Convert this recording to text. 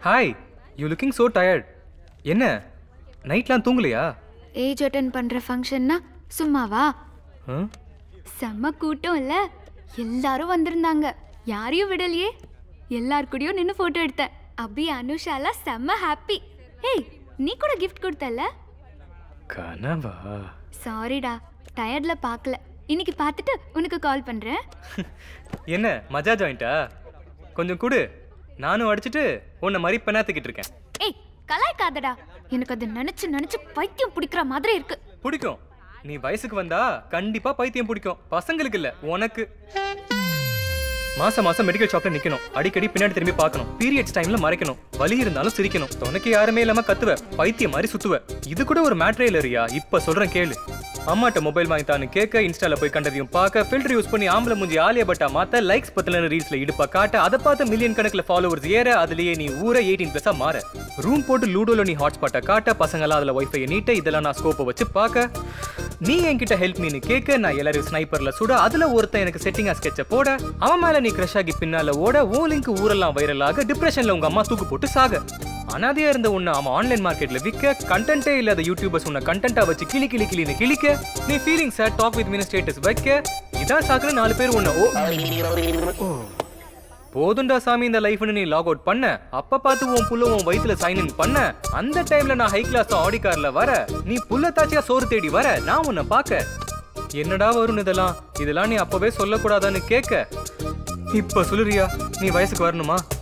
Hi you looking so tired என்ன நைட்லாம் தூங்கலையா ஏஜ் அட்டன் பண்ற ஃபங்க்ஷன்னா சும்மாவா ஆ? செம்ம கூட்டம் இல்ல எல்லாரும் வந்திருந்தாங்க யாரையும் விடலையே எல்லார் கூடயும் நின்று போட்டோ எடுத்தேன் அபி அனுஷாலாம் செம்ம ஹாப்பி ஏய் நீ கூட கிஃப்ட் கொடுத்தல கனவா சாரிடா டயர்ட்ல பார்க்கல இன்னைக்கு பார்த்துட்டு உனக்கு கால் பண்றேன் என்ன மஜா ஜாயிண்டா கொஞ்சம் கொடு நானும் அடிச்சிட்டு உன்னை மாதிரி பெண்ணாத்துக்கிட்டு இருக்கேன் ஏய் கலாய்க்காதடா எனக்கு அது நினைச்சு நினைச்சு பைத்தியம் பிடிக்கிற மாதிரி இருக்கு பிடிக்கும் நீ வயசுக்கு வந்தா கண்டிப்பா பைத்தியம் பிடிக்கும் பசங்களுக்கு இல்ல உனக்கு மாசம் மாசம் மெடிக்கல் ஷாப்ல நிக்கணும் அடிக்கடி பின்னாடி திரும்பி பார்க்கணும் பீரியட்ஸ் டைம்ல மறைக்கணும் வலி இருந்தாலும் சிரிக்கணும் உனக்கு யாருமே இல்லாம கத்துவ பைத்தியம் மாதிரி சுத்துவ இது கூட ஒரு மேட்ரே இல்லறியா இப்ப சொல்றேன் கேளு அம்மாட்ட மொபைல் வாங்கி தானு கேட்க இன்ஸ்டால போய் கண்டதையும் பார்க்க ஃபில்டர் யூஸ் பண்ணி ஆம்பளை மூஞ்சி ஆலியா பட்டா மாத்த லைக்ஸ் பத்தல ரீல்ஸ்ல இடுப்பா காட்ட அதை பார்த்து மில்லியன் கணக்குல ஃபாலோவர்ஸ் ஏற அதுலயே நீ ஊரை எயிட்டீன் பிளஸா மாற ரூம் போட்டு லூடோல நீ ஹாட்ஸ்பாட்டை காட்ட பசங்களாம் அதுல ஒய்ஃபை நீட்ட இதெல்லாம் நான் ஸ்கோப்பை வச்சு பார்க்க நீ என்கிட்ட ஹெல்ப் மீனு கேட்க நான் எல்லாரையும் ஸ்னைப்பர்ல சுட அதுல ஒருத்தன் எனக்கு செட்டிங்கா ஸ்கெட்ச போட அவன் மேல நீ கிரஷ் ஆகி பின்னால ஓட ஓ லிங்க் ஊரெல்லாம் வைரல் ஆக டிப்ரெஷன்ல உங்க அம்மா தூக்கு போட்டு சாக அனாதையா இருந்த உன்னை அவன் ஆன்லைன் மார்க்கெட்ல விற்க கண்டென்ட்டே இல்லாத யூடியூபர்ஸ் உன்னை கண்டென்ட்டா வச்சு கிளி கிளி கிளின்னு கிளிக்க நீ ஃபீலிங் சார் டாக் வித் மீன் ஸ்டேட்டஸ் வைக்க இதான் சாக்குன்னு நாலு பேர் உன்னை ஓ ஓ. போதுண்டா சாமி இந்த லைஃப்னு நீ லாக் அவுட் பண்ண அப்ப பார்த்து உன் புள்ள உன் வயித்துல சைன் இன் பண்ண அந்த டைம்ல நான் ஹை கிளாஸ் ஆடி கார்ல வர நீ புள்ள தாச்சியா சோறு தேடி வர நான் உன்னை பார்க்க என்னடா வரும் இதெல்லாம் இதெல்லாம் நீ அப்பவே சொல்லக்கூடாதான்னு கேட்க இப்ப சொல்லுறியா நீ வயசுக்கு வரணுமா